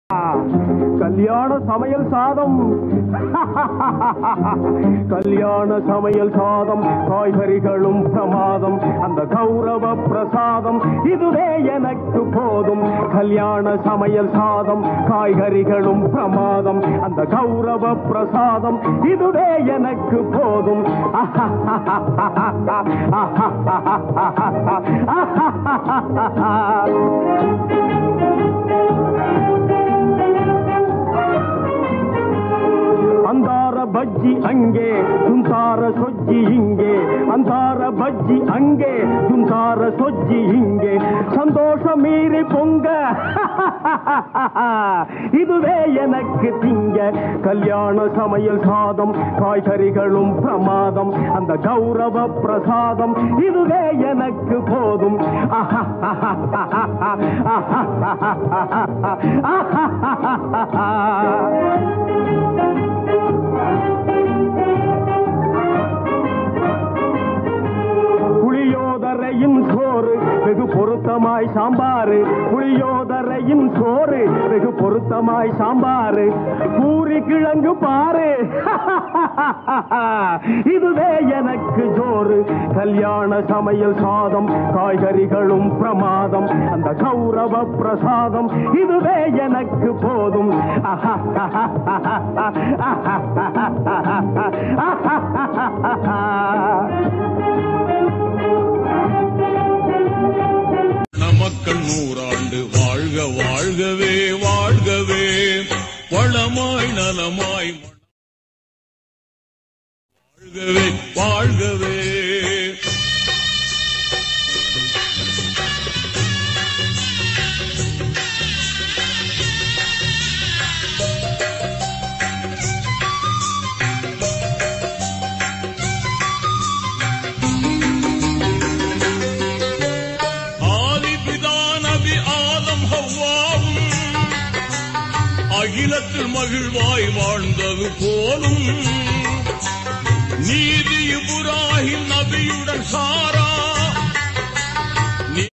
கல்யாண சமையல் சாதம் கல்யாண சமையல் சாதம் காய்கறிகளும் பிரமாதம் அந்த கௌரவ பிரசாதம் இதுவே எனக்கு போதும் கல்யாண சமையல் சாதம் காய்கறிகளும் பிரமாதம் அந்த கௌரவ பிரசாதம் இதுவே எனக்கு போதும் அந்தார பஜ்ஜி அங்கே துந்தார சொஜ்ஜி இங்கே அந்தார பஜ்ஜி அங்கே துந்தார சொஜ்ஜி இங்கே சந்தோஷம் மீறி பொங்க இதுவே எனக்கு திங்க கல்யாண சமையல் சாதம் காய்கறிகளும் பிரமாதம் அந்த கௌரவ பிரசாதம் இதுவே எனக்கு போதும் புளியோதரையும் சோறு வெகு பொருத்தமாய் சாம்பாரு புளியோதரையும் சோறு வெகு பொருத்தமாய் சாம்பாரு பூரி கிழங்கு பாரு இதுவே எனக்கு ஜோறு கல்யாண சமையல் சாதம் காய்கறிகளும் பிரமாதம் அந்த கௌரவ பிரசாதம் இதுவே எனக்கு போதும் நமக்கள் நூறாண்டு வாழ்க வாழ்கவே வாழ்கவே வளமாய் நலமாய் வாழ்கவே வாழ்கவே ஆதிபிதா நபி ஆதம் ஹவ்வாவும் அகிலத்தில் மகிழ்வாய் வாழ்ந்தது போலும் நீதி இப்ராஹிம் நபியுடன் சார